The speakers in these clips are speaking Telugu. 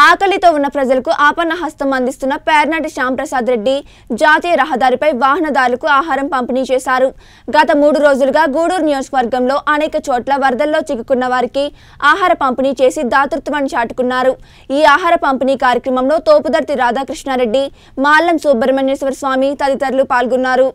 ఆకలితో ఉన్న ప్రజలకు ఆపన్న హస్తం అందిస్తున్న పేర్నాటి శ్యాంప్రసాద్ రెడ్డి జాతీయ రహదారిపై వాహనదారులకు ఆహారం పంపిణీ చేశారు గత మూడు రోజులుగా గూడూరు నియోజకవర్గంలో అనేక చోట్ల వరదల్లో చిక్కుకున్న వారికి ఆహార పంపిణీ చేసి దాతృత్వాన్ని చాటుకున్నారు ఈ ఆహార పంపిణీ కార్యక్రమంలో తోపుదర్తి రాధాకృష్ణారెడ్డి మాల్లం సుబ్రహ్మణ్యేశ్వర స్వామి తదితరులు పాల్గొన్నారు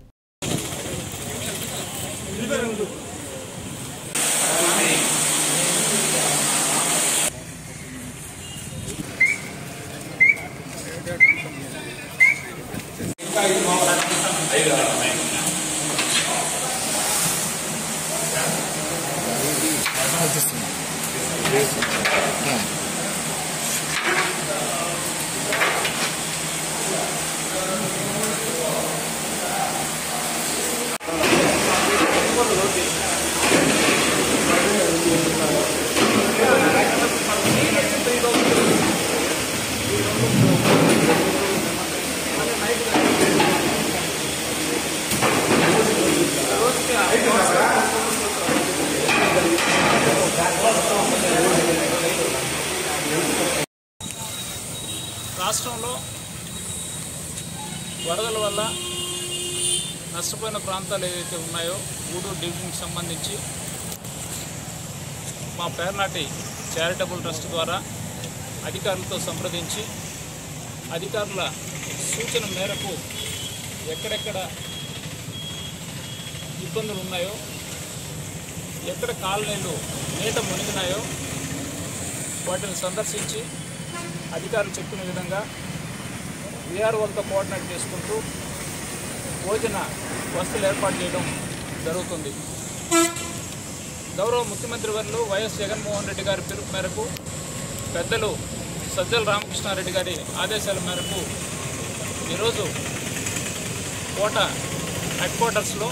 రాష్ట్రంలో వరదల వల్ల నష్టపోయిన ప్రాంతాలు ఏవైతే ఉన్నాయో గూడూరు డివిజన్కి సంబంధించి మా పేర్నాటి చారిటబుల్ ట్రస్ట్ ద్వారా అధికారులతో సంప్రదించి అధికారుల సూచన మేరకు ఎక్కడెక్కడ ఇబ్బందులు ఉన్నాయో ఎక్కడ కాలనీలు నీట మునిగినాయో వాటిని సందర్శించి అధికారులు చెప్పిన విధంగా వీఆర్ఓలతో కోఆర్డినేట్ చేసుకుంటూ భోజన వసతులు ఏర్పాటు చేయడం జరుగుతుంది గౌరవ ముఖ్యమంత్రి వర్యులు వైఎస్ జగన్మోహన్ రెడ్డి గారి పిలుపు మేరకు పెద్దలు సజ్జల రామకృష్ణారెడ్డి గారి ఆదేశాల మేరకు ఈరోజు కోట హెడ్ క్వార్టర్స్లో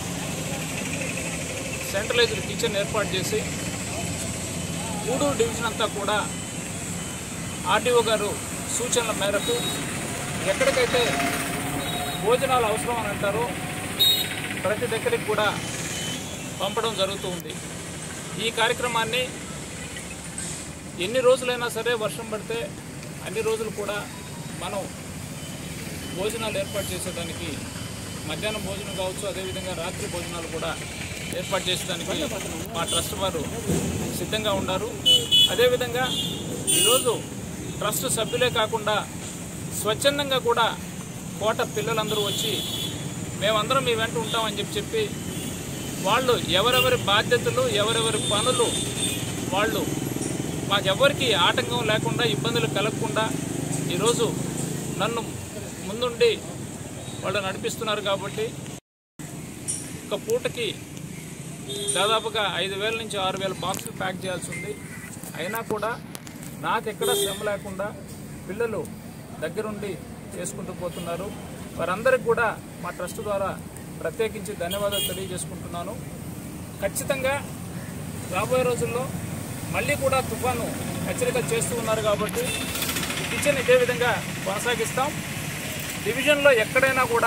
సెంట్రలైజ్డ్ కిచెన్ ఏర్పాటు చేసి గూడూరు డివిజన్ అంతా కూడా ఆర్డీఓ గారు సూచనల మేరకు ఎక్కడికైతే భోజనాలు అవసరం అని అంటారో ప్రతి దగ్గరికి కూడా పంపడం జరుగుతూ ఉంది ఈ కార్యక్రమాన్ని ఎన్ని రోజులైనా సరే వర్షం పడితే అన్ని రోజులు కూడా మనం భోజనాలు ఏర్పాటు చేసేదానికి మధ్యాహ్నం భోజనం కావచ్చు అదేవిధంగా రాత్రి భోజనాలు కూడా ఏర్పాటు చేసేదానికి మా ట్రస్ట్ వారు సిద్ధంగా ఉన్నారు అదేవిధంగా ఈరోజు ట్రస్ట్ సభ్యులే కాకుండా స్వచ్ఛందంగా కూడా కోట పిల్లలందరూ వచ్చి మేమందరం మీ వెంట ఉంటామని చెప్పి చెప్పి వాళ్ళు ఎవరెవరి బాధ్యతలు ఎవరెవరి పనులు వాళ్ళు మాకెవరికి ఆటంకం లేకుండా ఇబ్బందులు కలగకుండా ఈరోజు నన్ను ముందుండి వాళ్ళు నడిపిస్తున్నారు కాబట్టి ఒక పూటకి దాదాపుగా ఐదు వేల నుంచి ఆరు వేల బాక్సులు ప్యాక్ చేయాల్సి ఉంది అయినా కూడా నాకెక్కడ శ్రమ లేకుండా పిల్లలు దగ్గరుండి చేసుకుంటూ పోతున్నారు వారందరికి కూడా మా ట్రస్ట్ ద్వారా ప్రత్యేకించి ధన్యవాదాలు తెలియజేసుకుంటున్నాను ఖచ్చితంగా రాబోయే రోజుల్లో మళ్ళీ కూడా తుఫాను హెచ్చరిక చేస్తూ ఉన్నారు కాబట్టి ఈ కిచెన్ ఇదే విధంగా కొనసాగిస్తాం డివిజన్లో ఎక్కడైనా కూడా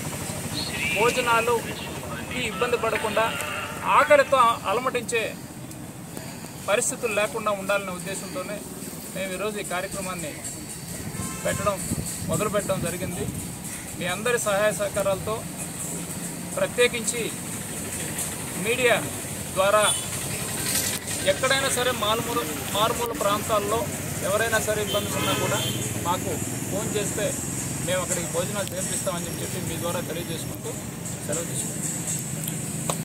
భోజనాలుకి ఇబ్బంది పడకుండా ఆకలితో అలమటించే పరిస్థితులు లేకుండా ఉండాలనే ఉద్దేశంతోనే మేము ఈరోజు ఈ కార్యక్రమాన్ని పెట్టడం మొదలు పెట్టడం జరిగింది మీ అందరి సహాయ సహకారాలతో ప్రత్యేకించి మీడియా ద్వారా ఎక్కడైనా సరే మారుమూల మారుమూల ప్రాంతాల్లో ఎవరైనా సరే ఇబ్బందులు ఉన్నా కూడా మాకు ఫోన్ చేస్తే మేము అక్కడికి భోజనాలు చేర్పిస్తామని చెప్పి మీ ద్వారా తెలియజేసుకుంటూ సెలవు తీసుకుంటాం